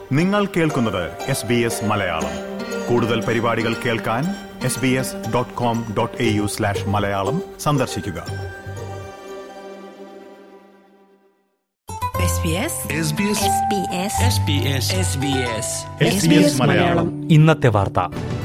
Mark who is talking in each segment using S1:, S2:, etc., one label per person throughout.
S1: നിങ്ങൾ കേൾക്കുന്നത് S B S Malayalam കൂടുതൽ പരിപാടികൾ കേൾക്കാൻ S B S dot com dot A U slash Malayalam സന്ദർശിക്കുക
S2: SBS
S3: SBS
S2: SBS
S3: SBS SBS
S1: SBS Malayalam
S4: ഇന്നത്തെ വാർത്ത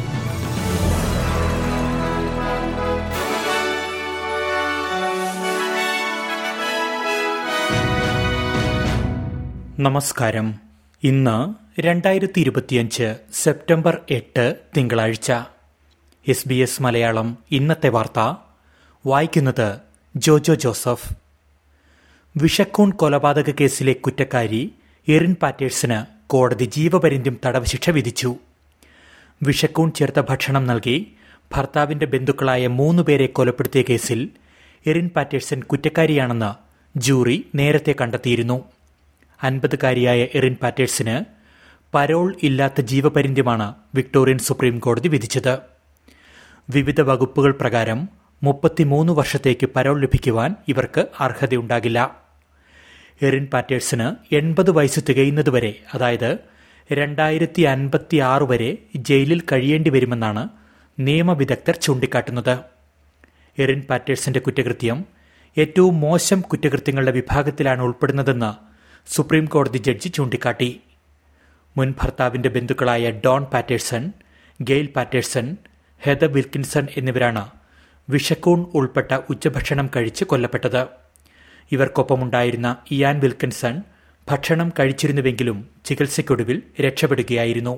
S4: നമസ്കാരം ഇന്ന് രണ്ടായിരത്തി ഇരുപത്തിയഞ്ച് സെപ്റ്റംബർ എട്ട് തിങ്കളാഴ്ച എസ് ബി എസ് മലയാളം ഇന്നത്തെ വാർത്ത വായിക്കുന്നത് ജോജോ ജോസഫ് വിഷക്കൂൺ കൊലപാതക കേസിലെ കുറ്റക്കാരി എറിൻ പാറ്റേഴ്സിന് കോടതി ജീവപര്യന്തം തടവ് ശിക്ഷ വിധിച്ചു വിഷക്കൂൺ ചേർത്ത ഭക്ഷണം നൽകി ഭർത്താവിന്റെ ബന്ധുക്കളായ മൂന്നുപേരെ കൊലപ്പെടുത്തിയ കേസിൽ എറിൻ പാറ്റേഴ്സൺ കുറ്റക്കാരിയാണെന്ന് ജൂറി നേരത്തെ കണ്ടെത്തിയിരുന്നു അൻപതുകാരിയായ എറിൻ പാറ്റേഴ്സിന് പരോൾ ഇല്ലാത്ത ജീവപര്യന്തമാണ് വിക്ടോറിയൻ സുപ്രീം കോടതി വിധിച്ചത് വിവിധ വകുപ്പുകൾ പ്രകാരം മുപ്പത്തിമൂന്ന് വർഷത്തേക്ക് പരോൾ ലഭിക്കുവാൻ ഇവർക്ക് അർഹതയുണ്ടാകില്ല എറിൻ പാറ്റേഴ്സിന് എൺപത് വയസ്സ് തികയുന്നതുവരെ അതായത് രണ്ടായിരത്തി അൻപത്തി ആറ് വരെ ജയിലിൽ കഴിയേണ്ടി വരുമെന്നാണ് നിയമവിദഗ്ധർ ചൂണ്ടിക്കാട്ടുന്നത് എറിൻ പാറ്റേഴ്സിന്റെ കുറ്റകൃത്യം ഏറ്റവും മോശം കുറ്റകൃത്യങ്ങളുടെ വിഭാഗത്തിലാണ് ഉൾപ്പെടുന്നതെന്ന് സുപ്രീം കോടതി ജഡ്ജി ചൂണ്ടിക്കാട്ടി മുൻ ഭർത്താവിന്റെ ബന്ധുക്കളായ Don Patterson Gail Patterson Heather Wilkinson എന്നിവരാണ് വിഷക്കൂൺ ഉൾപ്പെട്ട ഉച്ചഭക്ഷണം കഴിച്ച് കൊല്ലപ്പെട്ടത് ഇവർക്കൊപ്പമുണ്ടായിരുന്ന ഇയാൻ വിൽക്കിൻസൺ ഭക്ഷണം കഴിച്ചിരുന്നുവെങ്കിലും ചികിത്സയ്ക്കൊടുവിൽ രക്ഷപ്പെടുകയായിരുന്നു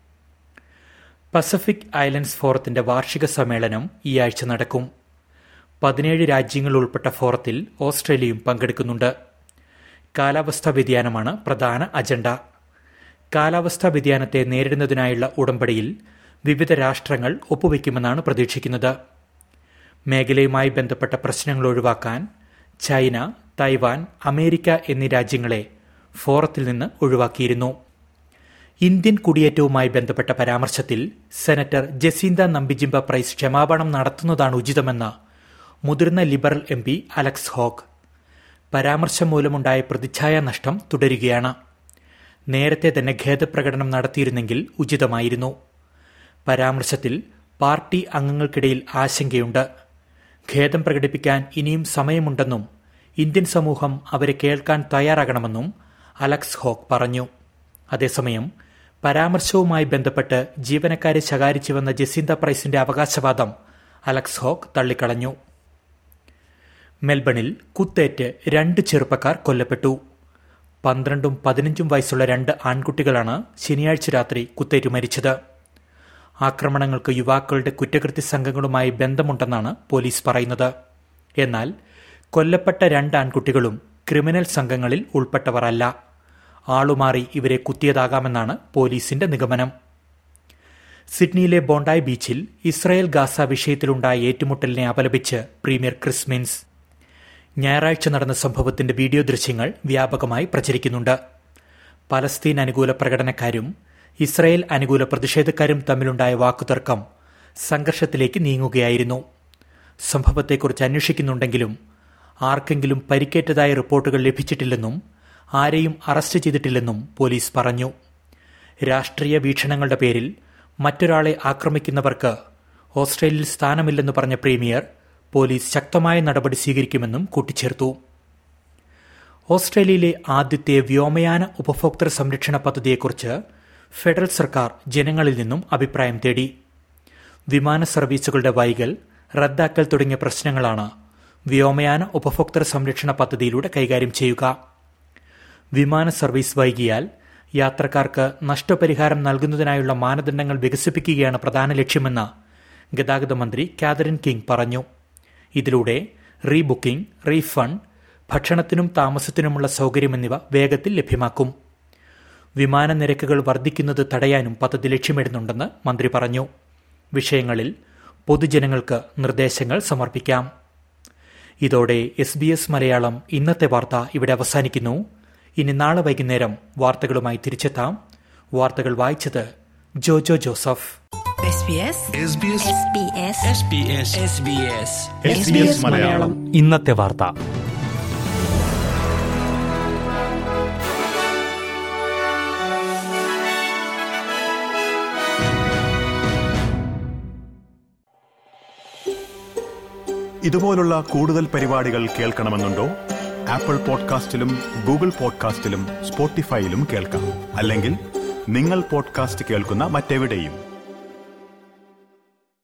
S4: പസഫിക് ഐലൻഡ്സ് ഫോറത്തിന്റെ വാർഷിക സമ്മേളനം ഈ ആഴ്ച നടക്കും പതിനേഴ് രാജ്യങ്ങൾ ഉൾപ്പെട്ട ഫോറത്തിൽ ഓസ്ട്രേലിയയും പങ്കെടുക്കുന്നുണ്ട് കാലാവസ്ഥാ വ്യതിയാനമാണ് പ്രധാന അജണ്ട കാലാവസ്ഥാ വ്യതിയാനത്തെ നേരിടുന്നതിനായുള്ള ഉടമ്പടിയിൽ വിവിധ രാഷ്ട്രങ്ങൾ ഒപ്പുവെക്കുമെന്നാണ് പ്രതീക്ഷിക്കുന്നത് മേഖലയുമായി ബന്ധപ്പെട്ട പ്രശ്നങ്ങൾ ഒഴിവാക്കാൻ ചൈന തൈവാൻ അമേരിക്ക എന്നീ രാജ്യങ്ങളെ ഫോറത്തിൽ നിന്ന് ഒഴിവാക്കിയിരുന്നു ഇന്ത്യൻ കുടിയേറ്റവുമായി ബന്ധപ്പെട്ട പരാമർശത്തിൽ സെനറ്റർ ജസീന്ത നമ്പിജിംബ പ്രൈസ് ക്ഷമാപണം നടത്തുന്നതാണ് ഉചിതമെന്ന് മുതിർന്ന Liberal M P Alex Hawke പരാമർശം മൂലമുണ്ടായ പ്രതിച്ഛായ നഷ്ടം തുടരുകയാണ് നേരത്തെ തന്നെ ഖേദപ്രകടനം നടത്തിയിരുന്നെങ്കിൽ ഉചിതമായിരുന്നു പരാമർശത്തിൽ പാർട്ടി അംഗങ്ങൾക്കിടയിൽ ആശങ്കയുണ്ട് ഖേദം പ്രകടിപ്പിക്കാൻ ഇനിയും സമയമുണ്ടെന്നും ഇന്ത്യൻ സമൂഹം അവരെ കേൾക്കാൻ തയ്യാറാകണമെന്നും അലക്സ് ഹോക്ക് പറഞ്ഞു അതേസമയം പരാമർശവുമായി ബന്ധപ്പെട്ട് ജീവനക്കാരെ ശകാരിച്ചുവെന്ന ജസീന്ത പ്രൈസിന്റെ അവകാശവാദം അലക്സ് ഹോക്ക് തള്ളിക്കളഞ്ഞു മെൽബണിൽ കുത്തേറ്റ് രണ്ട് ചെറുപ്പക്കാർ കൊല്ലപ്പെട്ടു പന്ത്രണ്ടും പതിനഞ്ചും വയസ്സുള്ള രണ്ട് ആൺകുട്ടികളാണ് ശനിയാഴ്ച രാത്രി കുത്തേറ്റു മരിച്ചത് ആക്രമണങ്ങൾക്ക് യുവാക്കളുടെ കുറ്റകൃത്യ സംഘങ്ങളുമായി ബന്ധമുണ്ടെന്നാണ് പോലീസ് പറയുന്നത് എന്നാൽ കൊല്ലപ്പെട്ട രണ്ട് ആൺകുട്ടികളും ക്രിമിനൽ സംഘങ്ങളിൽ ഉൾപ്പെട്ടവർ അല്ല ആളുമാറി ഇവരെ കുത്തിയതാകാമെന്നാണ് പോലീസിന്റെ നിഗമനം സിഡ്നിയിലെ ബോണ്ടായ് ബീച്ചിൽ ഇസ്രായേൽ ഗാസ വിഷയത്തിലുണ്ടായ ഏറ്റുമുട്ടലിനെ അപലപിച്ച് പ്രീമിയർ ക്രിസ് മിൻസ് ഞായറാഴ്ച നടന്ന സംഭവത്തിന്റെ വീഡിയോ ദൃശ്യങ്ങൾ വ്യാപകമായി പ്രചരിക്കുന്നുണ്ട് പലസ്തീൻ അനുകൂല പ്രകടനക്കാരും ഇസ്രായേൽ അനുകൂല പ്രതിഷേധക്കാരും തമ്മിലുണ്ടായ വാക്കുതർക്കം സംഘർഷത്തിലേക്ക് നീങ്ങുകയായിരുന്നു സംഭവത്തെക്കുറിച്ച് അന്വേഷിക്കുന്നുണ്ടെങ്കിലും ആർക്കെങ്കിലും പരിക്കേറ്റതായ റിപ്പോർട്ടുകൾ ലഭിച്ചിട്ടില്ലെന്നും ആരെയും അറസ്റ്റ് ചെയ്തിട്ടില്ലെന്നും പോലീസ് പറഞ്ഞു രാഷ്ട്രീയ വീക്ഷണങ്ങളുടെ പേരിൽ മറ്റൊരാളെ ആക്രമിക്കുന്നവർക്ക് ഓസ്ട്രേലിയയിൽ സ്ഥാനമില്ലെന്ന് പറഞ്ഞ പ്രീമിയർ പോലീസ് ശക്തമായ നടപടി സ്വീകരിക്കുമെന്നും കൂട്ടിച്ചേർത്തു ഓസ്ട്രേലിയയിലെ ആദ്യത്തെ വ്യോമയാന ഉപഭോക്തൃ സംരക്ഷണ പദ്ധതിയെക്കുറിച്ച് ഫെഡറൽ സർക്കാർ ജനങ്ങളിൽ നിന്നും അഭിപ്രായം തേടി വിമാന സർവീസുകളുടെ വൈകൽ റദ്ദാക്കൽ തുടങ്ങിയ പ്രശ്നങ്ങളാണ് വ്യോമയാന ഉപഭോക്തൃ സംരക്ഷണ പദ്ധതിയിലൂടെ കൈകാര്യം ചെയ്യുക വിമാന സർവീസ് വൈകിയാൽ യാത്രക്കാർക്ക് നഷ്ടപരിഹാരം നൽകുന്നതിനായുള്ള മാനദണ്ഡങ്ങൾ വികസിപ്പിക്കുകയാണ് പ്രധാന ലക്ഷ്യമെന്ന് ഗതാഗത മന്ത്രി കാതറിൻ കിങ് പറഞ്ഞു ഇതിലൂടെ റീബുക്കിംഗ് റീഫണ്ട് ഭക്ഷണത്തിനും താമസത്തിനുമുള്ള സൗകര്യം എന്നിവ വേഗത്തിൽ ലഭ്യമാക്കും വിമാന നിരക്കുകൾ വർദ്ധിക്കുന്നത് തടയാനും പദ്ധതി ലക്ഷ്യമിടുന്നുണ്ടെന്ന് മന്ത്രി പറഞ്ഞു വിഷയങ്ങളിൽ പൊതുജനങ്ങൾക്ക് നിർദ്ദേശങ്ങൾ സമർപ്പിക്കാം ഇതോടെ എസ് ബി എസ് മലയാളം ഇന്നത്തെ വാർത്ത ഇവിടെ അവസാനിക്കുന്നു ഇനി നാളെ വൈകുന്നേരം വാർത്തകളുമായി തിരിച്ചെത്താം വാർത്തകൾ വായിച്ചത് Jojo Joseph
S2: SBS
S3: SBS
S2: SBS
S3: SBS SBS
S1: SBS Malayalam
S4: ഇന്നത്തെ വാർത്ത
S1: ഇതുപോലുള്ള കൂടുതൽ പരിപാടികൾ കേൾക്കണമെന്നുണ്ടോ ആപ്പിൾ പോഡ്കാസ്റ്റിലും ഗൂഗിൾ പോഡ്കാസ്റ്റിലും സ്പോട്ടിഫൈയിലും കേൾക്കാം അല്ലെങ്കിൽ നിങ്ങൾ പോഡ്കാസ്റ്റ് കേൾക്കുന്ന മറ്റെവിടെയും